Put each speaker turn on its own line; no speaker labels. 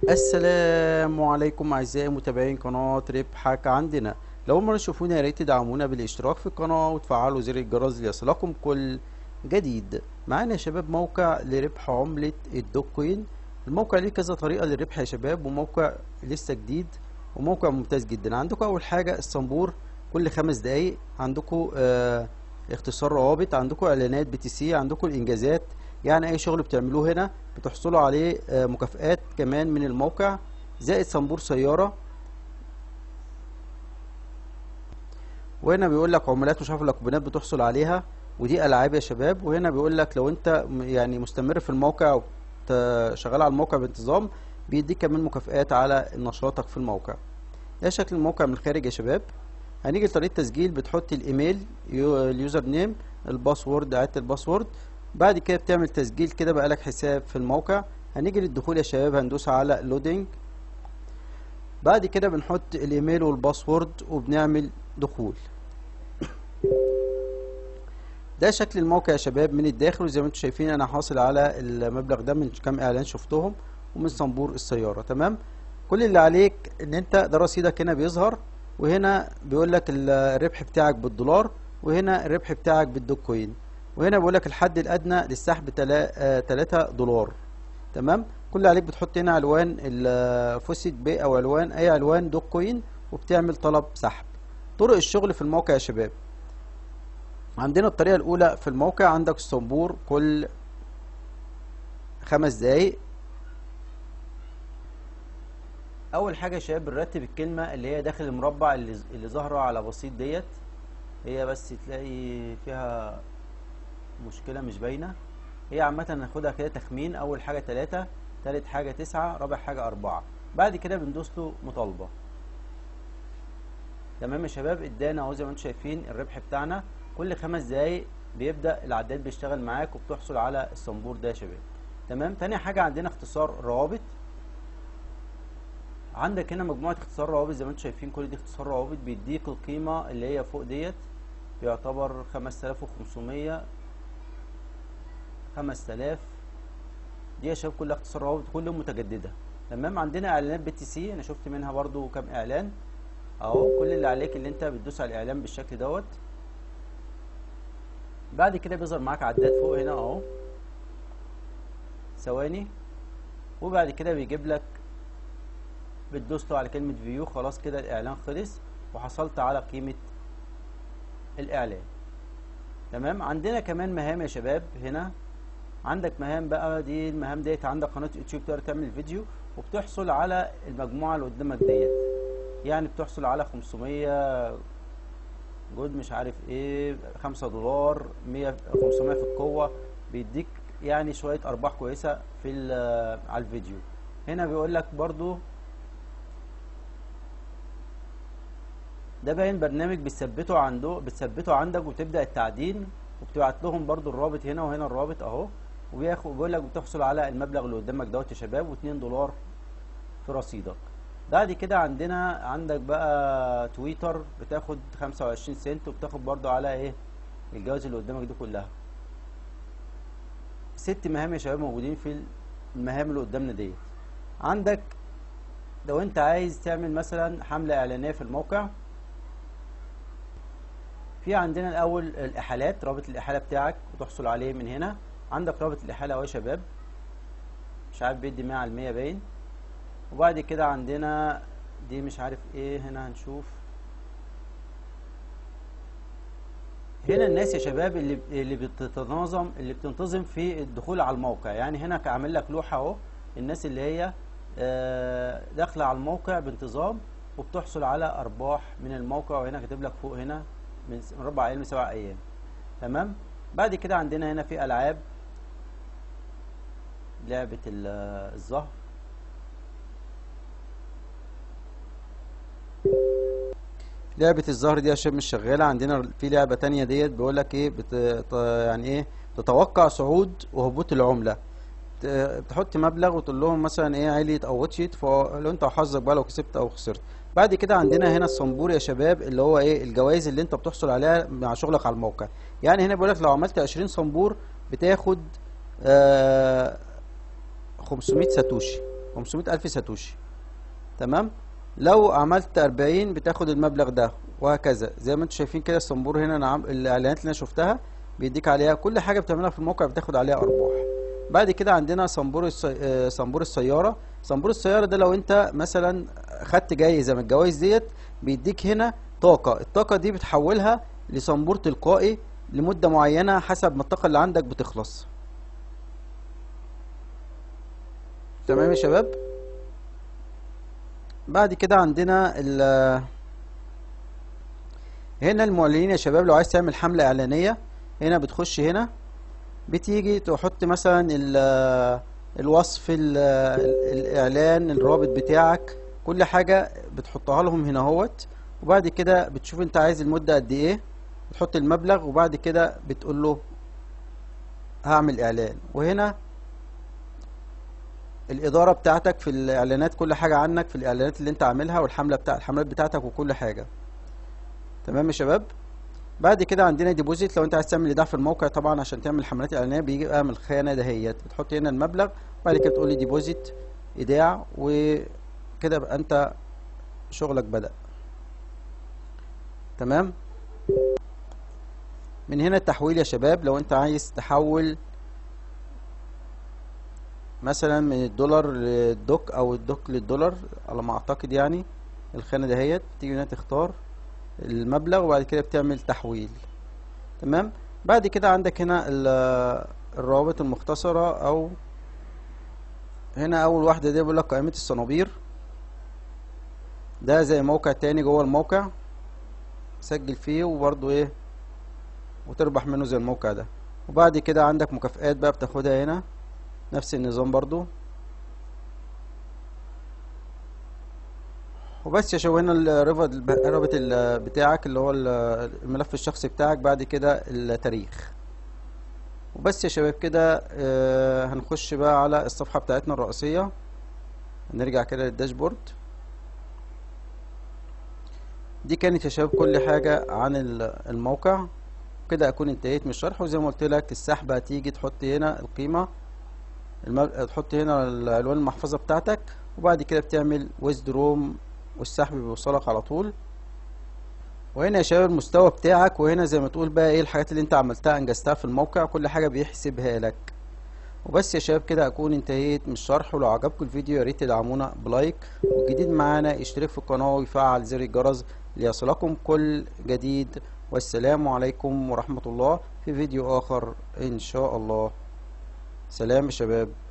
السلام عليكم اعزائي متابعين قناة ربحك عندنا لو أول مرة تشوفونا يا ريت تدعمونا بالاشتراك في القناة وتفعلوا زر الجرس ليصلكم كل جديد معانا يا شباب موقع لربح عملة الدوكوين الموقع ليه كذا طريقة للربح يا شباب وموقع لسه جديد وموقع ممتاز جدا عندكم اول حاجة الصنبور كل خمس دقايق عندكم آه اختصار روابط عندكم اعلانات بي تي سي عندكم الانجازات يعني اي شغل بتعملوه هنا بتحصلوا عليه آه مكافآت كمان من الموقع زائد صنبور سيارة وهنا بيقول لك عملات وشفرة كوبونات بتحصل عليها ودي العاب يا شباب وهنا بيقول لك لو انت م- يعني مستمر في الموقع وت- شغال على الموقع بانتظام بيديك كمان مكافآت على نشاطك في الموقع ده شكل الموقع من الخارج يا شباب هنيجي لطريقة تسجيل بتحط الايميل يو- اليوزر نيم الباسورد اعادة الباسورد بعد كده بتعمل تسجيل كده بقالك حساب في الموقع هنيجي للدخول يا شباب هندوس على لودينج بعد كده بنحط الايميل والباسورد وبنعمل دخول ده شكل الموقع يا شباب من الداخل وزي ما انتم شايفين انا حاصل على المبلغ ده من كام اعلان شفتهم ومن صنبور السيارة تمام كل اللي عليك ان انت ده رصيدك هنا بيظهر وهنا بيقول لك الربح بتاعك بالدولار وهنا الربح بتاعك بالدوكوين وهنا بيقول لك الحد الادنى للسحب 3 دولار تمام كل اللي عليك بتحط هنا عنوان الفوسيت بي او عنوان اي عنوان دوكوين وبتعمل طلب سحب طرق الشغل في الموقع يا شباب عندنا الطريقة الأولى في الموقع عندك الصنبور كل خمس دقايق أول حاجة يا شباب بنرتب الكلمة اللي هي داخل المربع اللي اللي ظاهرة على بسيط ديت هي بس تلاقي فيها مشكلة مش باينة هي عامة هناخدها كده تخمين أول حاجة تلاتة تالت حاجة تسعة رابع حاجة أربعة بعد كده بندوس له مطالبة تمام يا شباب ادانا اهو زي ما انتم شايفين الربح بتاعنا كل خمس دقايق بيبدأ العداد بيشتغل معاك وبتحصل على الصنبور ده يا شباب تمام تاني حاجة عندنا اختصار روابط عندك هنا مجموعة اختصار روابط زي ما انتم شايفين كل دي اختصار روابط بيديك القيمة اللي هي فوق ديت بيعتبر خمس آلاف وخمسمية خمس آلاف دي يا شباب كلها اختصار روابط كل يوم متجددة تمام عندنا اعلانات بي تي سي انا شفت منها برضو كام اعلان اهو كل اللي عليك اللي انت بتدوس على الاعلان بالشكل دوت بعد كده بيظهر معاك عداد فوق هنا اهو ثواني وبعد كده بيجيب لك بتدوس له على كلمة فيو خلاص كده الاعلان خلص وحصلت على قيمة الاعلان تمام عندنا كمان مهام يا شباب هنا عندك مهام بقى دي المهام ديت عندك قناة يوتيوب تقدر تعمل فيديو وبتحصل على المجموعة اللي قدامك ديت يعني بتحصل على 500 جود مش عارف ايه 5 دولار 100 500 في القوة بيديك يعني شوية ارباح كويسة في ال- على الفيديو هنا بيقول لك برضو ده باين برنامج بتثبته عنده بتثبته عندك وتبدأ التعدين وبتبعت لهم برضو الرابط هنا وهنا الرابط اهو وبياخد بيقول لك بتحصل على المبلغ اللي قدامك دوت يا شباب و2 دولار في رصيدك بعد كده عندنا عندك بقى تويتر بتاخد 25 سنت وبتاخد برضو على ايه الجوائز اللي قدامك دي كلها ست مهام يا شباب موجودين في المهام اللي قدامنا ديت عندك لو انت عايز تعمل مثلا حملة اعلانية في الموقع في عندنا الاول الاحالات رابط الاحالة بتاعك وتحصل عليه من هنا عندك رابط الاحالة اهو يا شباب مش عارف بيدي 100 على المية باين وبعد كده عندنا دي مش عارف ايه هنا هنشوف هنا الناس يا شباب اللي اللي بتتنظم اللي بتنتظم في الدخول على الموقع يعني هنا عامل لك لوحة اهو الناس اللي هي آه، داخلة على الموقع بانتظام وبتحصل على ارباح من الموقع وهنا كاتب لك فوق هنا من س- من ربع ايام لسبع ايام تمام بعد كده عندنا هنا في العاب لعبة ال- الزهر لعبة الزهر دي يا شباب مش شغالة عندنا في لعبة تانية ديت بيقول لك ايه بت... ط- يعني ايه تتوقع صعود وهبوط العملة ت- بتحط مبلغ وتقول لهم مثلا ايه عليت او وطشت فلو انت وحظك بقى لو كسبت او خسرت بعد كده عندنا هنا الصنبور يا شباب اللي هو ايه الجوائز اللي انت بتحصل عليها مع شغلك على الموقع يعني هنا بيقول لك لو عملت 20 صنبور بتاخد آه 500 ساتوشي 500 ألف ساتوشي تمام لو عملت 40 بتاخد المبلغ ده وهكذا زي ما انتم شايفين كده الصنبور هنا انا عم... الاعلانات اللي انا شفتها بيديك عليها كل حاجه بتعملها في الموقع بتاخد عليها ارباح بعد كده عندنا صنبور السي... آه، صنبور السياره صنبور السياره ده لو انت مثلا خدت جايزه من الجوائز ديت بيديك هنا طاقه الطاقه دي بتحولها لصنبور تلقائي لمده معينه حسب ما الطاقه اللي عندك بتخلص تمام يا شباب بعد كده عندنا ال هنا المعلنين يا شباب لو عايز تعمل حملة إعلانية هنا بتخش هنا بتيجي تحط مثلا ال- الوصف ال- الإعلان الرابط بتاعك كل حاجة بتحطها لهم هنا اهوت وبعد كده بتشوف انت عايز المدة قد ايه بتحط المبلغ وبعد كده بتقول له هعمل إعلان وهنا الإدارة بتاعتك في الإعلانات كل حاجة عنك في الإعلانات اللي أنت عاملها والحملة بتاع الحملات بتاعتك وكل حاجة تمام يا شباب بعد كده عندنا ديبوزيت لو أنت عايز تعمل إيداع في الموقع طبعا عشان تعمل حملات إعلانية بيجي بقى من الخانة دهيت بتحط هنا المبلغ وبعد كده بتقول لي ديبوزيت إيداع وكده بقى أنت شغلك بدأ تمام من هنا التحويل يا شباب لو أنت عايز تحول مثلا من الدولار للدوك او الدوك للدولار على ما اعتقد يعني الخانة دهيت تيجي هنا تختار المبلغ وبعد كده بتعمل تحويل تمام بعد كده عندك هنا ال- الروابط المختصرة او هنا اول واحدة دي بيقول لك قائمة الصنابير ده زي موقع تاني جوه الموقع سجل فيه وبرضه ايه وتربح منه زي الموقع ده وبعد كده عندك مكافآت بقى بتاخدها هنا نفس النظام برضو وبس يا شباب هنا الرابط الرابط ال- بتاعك اللي هو ال- الملف الشخصي بتاعك بعد كده التاريخ وبس يا شباب كده آه، هنخش بقى على الصفحة بتاعتنا الرئيسية نرجع كده للداشبورد دي كانت يا شباب كل حاجة عن ال- الموقع كده أكون انتهيت من الشرح وزي ما قلت لك السحب هتيجي تحط هنا القيمة المب... تحط هنا العنوان المحفظة بتاعتك وبعد كده بتعمل ويزدروم والسحب بيوصلك على طول وهنا يا شباب المستوى بتاعك وهنا زي ما تقول بقى ايه الحاجات اللي انت عملتها انجزتها في الموقع كل حاجة بيحسبها لك وبس يا شباب كده اكون انتهيت من الشرح ولو عجبكم الفيديو يا ريت تدعمونا بلايك والجديد معانا اشترك في القناة ويفعل زر الجرس ليصلكم كل جديد والسلام عليكم ورحمة الله في فيديو آخر إن شاء الله سلام يا شباب